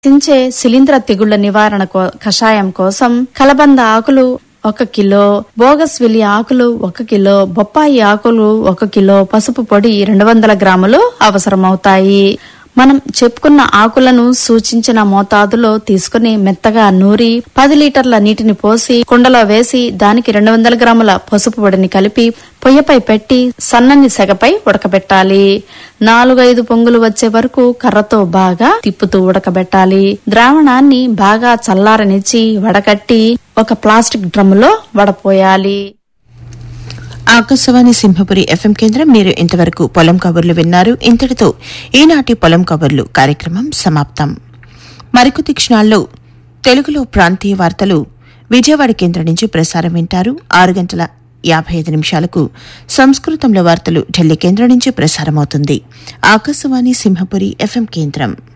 సించే శిలీంధ్ర తెగుళ్ల నివారణ కో- కషాయం కోసం కలబంద ఆకులు ఒక కిలో బోగస్ విలి ఆకులు ఒక కిలో బొప్పాయి ఆకులు ఒక కిలో పసుపు పొడి రెండు వందల గ్రాములు అవసరమవుతాయి మనం చెప్పుకున్న ఆకులను సూచించిన మోతాదులో తీసుకుని మెత్తగా నూరి పది లీటర్ల నీటిని పోసి కుండలో వేసి దానికి రెండు వందల గ్రాముల పసుపు పొడిని కలిపి పొయ్యపై పెట్టి సన్నని సెగపై ఉడకబెట్టాలి నాలుగైదు పొంగులు వచ్చే వరకు కర్రతో బాగా తిప్పుతూ ఉడకబెట్టాలి ద్రావణాన్ని బాగా చల్లారనిచ్చి వడకట్టి ఒక ప్లాస్టిక్ డ్రమ్ములో వడపోయాలి ఆకాశవాణి సింహపురి ఎఫ్ఎం కేంద్రం మీరు ఇంతవరకు పొలం కబుర్లు విన్నారు ఇంతటితో ఈనాటి పొలం కబుర్లు కార్యక్రమం సమాప్తం మరికొద్ది క్షణాల్లో తెలుగులో ప్రాంతీయ వార్తలు విజయవాడ కేంద్రం నుంచి ప్రసారం వింటారు ఆరు గంటల యాభై ఐదు నిమిషాలకు సంస్కృతంలో వార్తలు ఢిల్లీ కేంద్రం నుంచి ప్రసారమవుతుంది ఆకాశవాణి సింహపురి ఎఫ్ఎం కేంద్రం